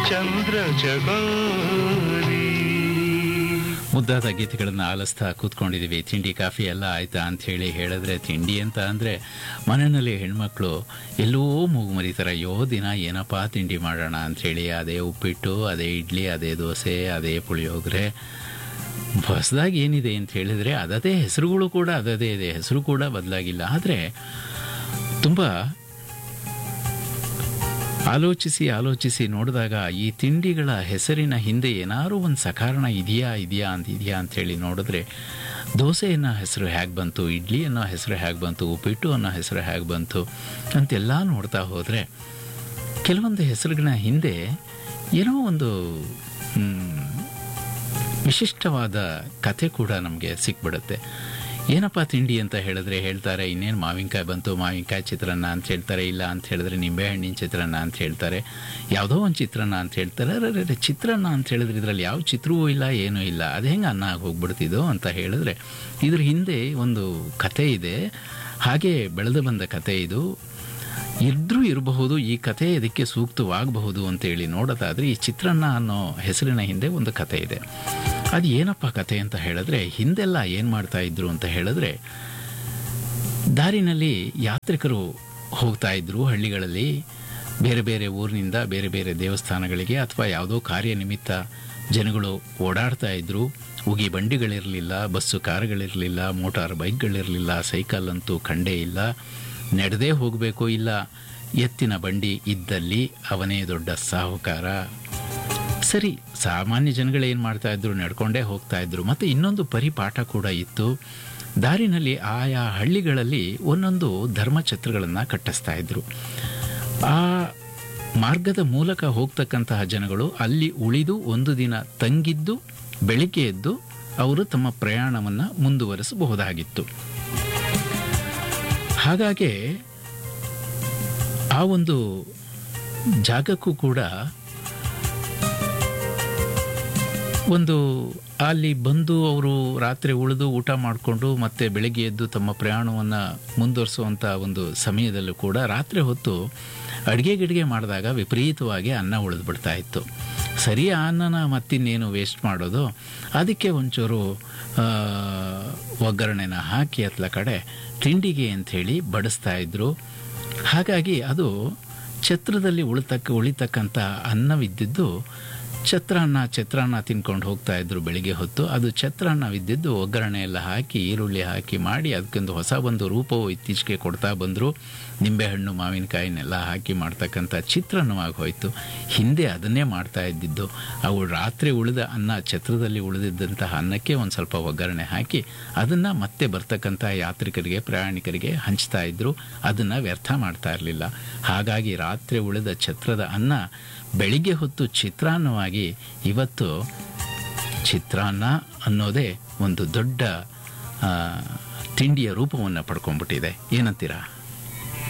ಚಂದ್ರ ಚಕೋರಿ ಮುದ್ದಾದ ಗೀತೆಗಳನ್ನು ಆಲಿಸ್ತಾ ಕೂತ್ಕೊಂಡಿದ್ದೀವಿ ತಿಂಡಿ ಕಾಫಿ ಎಲ್ಲ ಆಯ್ತಾ ಅಂತ ಹೇಳಿ ಹೇಳಿದ್ರೆ ತಿಂಡಿ ಅಂತ ಅಂದರೆ ಮನೆಯಲ್ಲಿ ಹೆಣ್ಮಕ್ಳು ಎಲ್ಲೋ ಮೂಗು ಮರಿತಾರೆ ಯೋ ದಿನ ಏನಪ್ಪ ತಿಂಡಿ ಮಾಡೋಣ ಅಂಥೇಳಿ ಅದೇ ಉಪ್ಪಿಟ್ಟು ಅದೇ ಇಡ್ಲಿ ಅದೇ ದೋಸೆ ಅದೇ ಪುಳಿಯೋಗರೆ ಹೊಸದಾಗಿ ಏನಿದೆ ಅಂತ ಹೇಳಿದರೆ ಅದದೇ ಹೆಸರುಗಳು ಕೂಡ ಅದದೇ ಇದೆ ಹೆಸರು ಕೂಡ ಬದಲಾಗಿಲ್ಲ ಆದರೆ ತುಂಬ ಆಲೋಚಿಸಿ ಆಲೋಚಿಸಿ ನೋಡಿದಾಗ ಈ ತಿಂಡಿಗಳ ಹೆಸರಿನ ಹಿಂದೆ ಏನಾದರೂ ಒಂದು ಸಕಾರಣ ಇದೆಯಾ ಇದೆಯಾ ಅಂತ ಇದೆಯಾ ಅಂಥೇಳಿ ನೋಡಿದ್ರೆ ದೋಸೆ ಅನ್ನೋ ಹೆಸರು ಹೇಗೆ ಬಂತು ಇಡ್ಲಿ ಅನ್ನೋ ಹೆಸರು ಹೇಗೆ ಬಂತು ಉಪ್ಪಿಟ್ಟು ಅನ್ನೋ ಹೆಸರು ಹೇಗೆ ಬಂತು ಅಂತೆಲ್ಲ ನೋಡ್ತಾ ಹೋದರೆ ಕೆಲವೊಂದು ಹೆಸರುಗಳ ಹಿಂದೆ ಏನೋ ಒಂದು ಮ್, ವಿಶಿಷ್ಟವಾದ ಕಥೆ ಕೂಡ ನಮಗೆ ಸಿಕ್ಬಿಡುತ್ತೆ ಏನಪ್ಪ ತಿಂಡಿ ಅಂತ ಹೇಳಿದ್ರೆ ಹೇಳ್ತಾರೆ ಇನ್ನೇನು ಮಾವಿನಕಾಯಿ ಬಂತು ಮಾವಿನಕಾಯಿ ಚಿತ್ರಾನ್ನ ಅಂತ ಹೇಳ್ತಾರೆ ಇಲ್ಲ ಅಂತ ಹೇಳಿದ್ರೆ ನಿಂಬೆಹಣ್ಣಿನ ಚಿತ್ರಾನ್ನ ಅಂತ ಹೇಳ್ತಾರೆ ಯಾವುದೋ ಒಂದು ಚಿತ್ರಾನ್ನ ಅಂತ ಹೇಳ್ತಾರೆ ಅರೆ ಚಿತ್ರಾನ್ನ ಅಂತ ಹೇಳಿದ್ರೆ ಇದರಲ್ಲಿ ಯಾವ ಚಿತ್ರವೂ ಇಲ್ಲ ಏನೂ ಇಲ್ಲ ಅದು ಹೆಂಗೆ ಅನ್ನ ಆಗಿ ಹೋಗ್ಬಿಡ್ತಿದ್ದೋ ಅಂತ ಹೇಳಿದ್ರೆ ಇದ್ರ ಹಿಂದೆ ಒಂದು ಕಥೆ ಇದೆ ಹಾಗೆ ಬೆಳೆದು ಬಂದ ಕಥೆ ಇದು ಇದ್ರೂ ಇರಬಹುದು ಈ ಕಥೆ ಇದಕ್ಕೆ ಸೂಕ್ತವಾಗಬಹುದು ಅಂತೇಳಿ ನೋಡೋದಾದ್ರೆ ಈ ಚಿತ್ರಾನ್ನ ಅನ್ನೋ ಹೆಸರಿನ ಹಿಂದೆ ಒಂದು ಕಥೆ ಇದೆ ಅದು ಏನಪ್ಪ ಕಥೆ ಅಂತ ಹೇಳಿದ್ರೆ ಹಿಂದೆಲ್ಲ ಏನು ಮಾಡ್ತಾ ಇದ್ರು ಅಂತ ಹೇಳಿದ್ರೆ ದಾರಿನಲ್ಲಿ ಯಾತ್ರಿಕರು ಹೋಗ್ತಾ ಇದ್ರು ಹಳ್ಳಿಗಳಲ್ಲಿ ಬೇರೆ ಬೇರೆ ಊರಿನಿಂದ ಬೇರೆ ಬೇರೆ ದೇವಸ್ಥಾನಗಳಿಗೆ ಅಥವಾ ಯಾವುದೋ ಕಾರ್ಯ ನಿಮಿತ್ತ ಜನಗಳು ಓಡಾಡ್ತಾ ಇದ್ರು ಉಗಿ ಬಂಡಿಗಳಿರಲಿಲ್ಲ ಬಸ್ಸು ಕಾರುಗಳಿರಲಿಲ್ಲ ಮೋಟಾರ್ ಬೈಕ್ಗಳಿರಲಿಲ್ಲ ಸೈಕಲ್ ಅಂತೂ ಕಂಡೇ ಇಲ್ಲ ನಡೆದೇ ಹೋಗಬೇಕು ಇಲ್ಲ ಎತ್ತಿನ ಬಂಡಿ ಇದ್ದಲ್ಲಿ ಅವನೇ ದೊಡ್ಡ ಸಾಹುಕಾರ ಸರಿ ಸಾಮಾನ್ಯ ಜನಗಳು ಏನು ಮಾಡ್ತಾ ಇದ್ರು ನಡ್ಕೊಂಡೇ ಹೋಗ್ತಾ ಇದ್ರು ಮತ್ತು ಇನ್ನೊಂದು ಪರಿಪಾಠ ಕೂಡ ಇತ್ತು ದಾರಿನಲ್ಲಿ ಆಯಾ ಹಳ್ಳಿಗಳಲ್ಲಿ ಒಂದೊಂದು ಧರ್ಮಛತ್ರಗಳನ್ನು ಕಟ್ಟಿಸ್ತಾ ಇದ್ರು ಆ ಮಾರ್ಗದ ಮೂಲಕ ಹೋಗ್ತಕ್ಕಂತಹ ಜನಗಳು ಅಲ್ಲಿ ಉಳಿದು ಒಂದು ದಿನ ತಂಗಿದ್ದು ಬೆಳಿಗ್ಗೆ ಎದ್ದು ಅವರು ತಮ್ಮ ಪ್ರಯಾಣವನ್ನು ಮುಂದುವರಿಸಬಹುದಾಗಿತ್ತು ಹಾಗಾಗಿ ಆ ಒಂದು ಜಾಗಕ್ಕೂ ಕೂಡ ಒಂದು ಅಲ್ಲಿ ಬಂದು ಅವರು ರಾತ್ರಿ ಉಳಿದು ಊಟ ಮಾಡಿಕೊಂಡು ಮತ್ತೆ ಬೆಳಗ್ಗೆ ಎದ್ದು ತಮ್ಮ ಪ್ರಯಾಣವನ್ನು ಮುಂದುವರಿಸುವಂಥ ಒಂದು ಸಮಯದಲ್ಲೂ ಕೂಡ ರಾತ್ರಿ ಹೊತ್ತು ಅಡುಗೆ ಗಿಡಿಗೆ ಮಾಡಿದಾಗ ವಿಪರೀತವಾಗಿ ಅನ್ನ ಉಳಿದು ಬಿಡ್ತಾ ಇತ್ತು ಸರಿ ಆ ಅನ್ನನ ಮತ್ತಿನ್ನೇನು ವೇಸ್ಟ್ ಮಾಡೋದು ಅದಕ್ಕೆ ಒಂಚೂರು ಆ, ಒಗ್ಗರಣೆನ ಹಾಕಿ ಅತ್ಲ ಕಡೆ ತಿಂಡಿಗೆ ಅಂಥೇಳಿ ಬಡಿಸ್ತಾ ಇದ್ರು ಹಾಗಾಗಿ ಅದು ಛತ್ರದಲ್ಲಿ ಉಳಿತಕ್ಕ ಉಳಿತಕ್ಕಂಥ ಅನ್ನವಿದ್ದಿದ್ದು ಛತ್ರಾನ್ನ ಚಿತ್ರಾನ್ನ ತಿನ್ಕೊಂಡು ಹೋಗ್ತಾ ಇದ್ರು ಬೆಳಿಗ್ಗೆ ಹೊತ್ತು ಅದು ಛತ್ರಾನ್ನವಿದ್ದಿದ್ದು ಒಗ್ಗರಣೆ ಎಲ್ಲ ಹಾಕಿ ಈರುಳ್ಳಿ ಹಾಕಿ ಮಾಡಿ ಅದಕ್ಕೊಂದು ಹೊಸ ಒಂದು ರೂಪವು ಇತ್ತೀಚೆಗೆ ಕೊಡ್ತಾ ಬಂದರು ನಿಂಬೆಹಣ್ಣು ಮಾವಿನಕಾಯಿನೆಲ್ಲ ಹಾಕಿ ಮಾಡ್ತಕ್ಕಂಥ ಚಿತ್ರಾನ್ನವಾಗಿ ಹೋಯಿತು ಹಿಂದೆ ಅದನ್ನೇ ಮಾಡ್ತಾ ಇದ್ದಿದ್ದು ಅವು ರಾತ್ರಿ ಉಳಿದ ಅನ್ನ ಛತ್ರದಲ್ಲಿ ಉಳಿದಿದ್ದಂತಹ ಅನ್ನಕ್ಕೆ ಒಂದು ಸ್ವಲ್ಪ ಒಗ್ಗರಣೆ ಹಾಕಿ ಅದನ್ನು ಮತ್ತೆ ಬರ್ತಕ್ಕಂಥ ಯಾತ್ರಿಕರಿಗೆ ಪ್ರಯಾಣಿಕರಿಗೆ ಹಂಚ್ತಾ ಇದ್ರು ಅದನ್ನು ವ್ಯರ್ಥ ಮಾಡ್ತಾ ಇರಲಿಲ್ಲ ಹಾಗಾಗಿ ರಾತ್ರಿ ಉಳಿದ ಛತ್ರದ ಅನ್ನ ಬೆಳಿಗ್ಗೆ ಹೊತ್ತು ಚಿತ್ರಾನ್ನವಾಗಿ ಇವತ್ತು ಚಿತ್ರಾನ್ನ ಅನ್ನೋದೇ ಒಂದು ದೊಡ್ಡ ಆ, ತಿಂಡಿಯ ರೂಪವನ್ನು ಪಡ್ಕೊಂಡ್ಬಿಟ್ಟಿದೆ ಏನಂತೀರಾ